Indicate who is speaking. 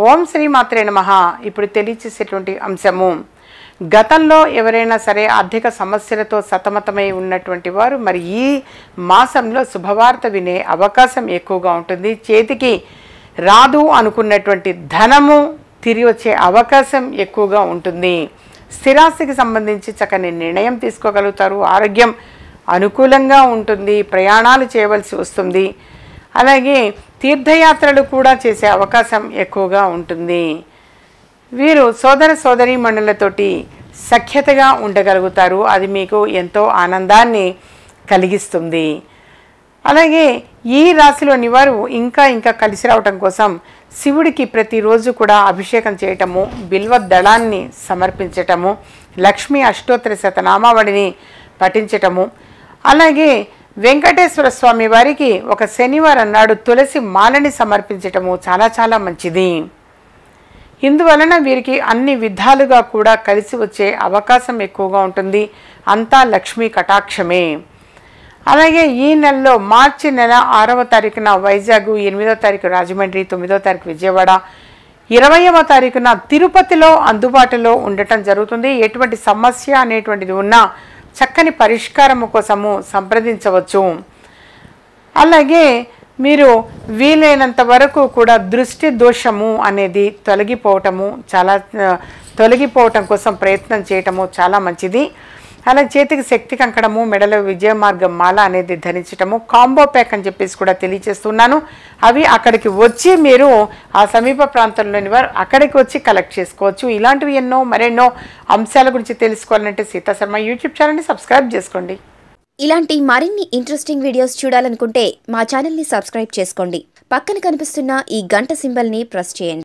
Speaker 1: ఓం శ్రీ మాత్రే నమః ఇప్పుడు తెలియచేసేటువంటి అంశము గతంలో ఎవరైనా సరే ఆర్థిక సమస్యలతో సతమతమై ఉన్నటువంటి వారు మరి ఈ మాసంలో శుభవార్త వినే అవకాశం ఎక్కువగా ఉంటుంది చేతికి రాదు అనుకున్నటువంటి ధనము తిరిగి వచ్చే అవకాశం ఎక్కువగా ఉంటుంది స్థిరాస్తికి సంబంధించి చక్కని నిర్ణయం తీసుకోగలుగుతారు ఆరోగ్యం అనుకూలంగా ఉంటుంది ప్రయాణాలు చేయవలసి వస్తుంది అలాగే తీర్థయాత్రలు కూడా చేసే అవకాశం ఎక్కువగా ఉంటుంది వీరు సోదర సోదరి మండలతోటి సఖ్యతగా ఉండగలుగుతారు అది మీకు ఎంతో ఆనందాన్ని కలిగిస్తుంది అలాగే ఈ రాశిలోని వారు ఇంకా ఇంకా కలిసి రావటం కోసం శివుడికి ప్రతిరోజు కూడా అభిషేకం చేయటము బిల్వ దళాన్ని సమర్పించటము లక్ష్మీ అష్టోత్తర శతనామావళిని పఠించటము అలాగే వెంకటేశ్వర స్వామి వారికి ఒక శనివారం నాడు తులసి మాలని సమర్పించటము చాలా చాలా మంచిది ఇందువలన వీరికి అన్ని విధాలుగా కూడా కలిసి వచ్చే అవకాశం ఎక్కువగా ఉంటుంది అంతా లక్ష్మీ కటాక్షమే అలాగే ఈ నెలలో మార్చి నెల ఆరవ తారీఖున వైజాగ్ ఎనిమిదో తారీఖు రాజమండ్రి తొమ్మిదో తారీఖు విజయవాడ ఇరవయవ తారీఖున తిరుపతిలో అందుబాటులో ఉండటం జరుగుతుంది ఎటువంటి సమస్య అనేటువంటిది ఉన్నా చక్కని పరిష్కారం కోసము సంప్రదించవచ్చు అలాగే మీరు వీలైనంత వరకు కూడా దృష్టి దోషము అనేది తొలగిపోవటము చాలా ఆ, తొలగిపోవటం కోసం ప్రయత్నం చేయటము చాలా మంచిది అలా చేతికి శక్తి కంకణము మెడలో విజయ మార్గం మాల అనేది ధరించటము కాంబో ప్యాక్ అని చెప్పేసి కూడా తెలియజేస్తున్నాను అవి అక్కడికి వచ్చి మీరు ఆ సమీప ప్రాంతంలోని వారు అక్కడికి వచ్చి కలెక్ట్ చేసుకోవచ్చు ఇలాంటివి ఎన్నో మరెన్నో అంశాల గురించి తెలుసుకోవాలంటే సీతా శర్మ యూట్యూబ్ ఛానల్ని సబ్స్క్రైబ్ చేసుకోండి
Speaker 2: ఇలాంటి మరిన్ని ఇంట్రెస్టింగ్ వీడియోస్ చూడాలనుకుంటే మా ఛానల్ని సబ్స్క్రైబ్ చేసుకోండి పక్కన కనిపిస్తున్న ఈ గంట సింబల్ని ప్రెస్ చేయండి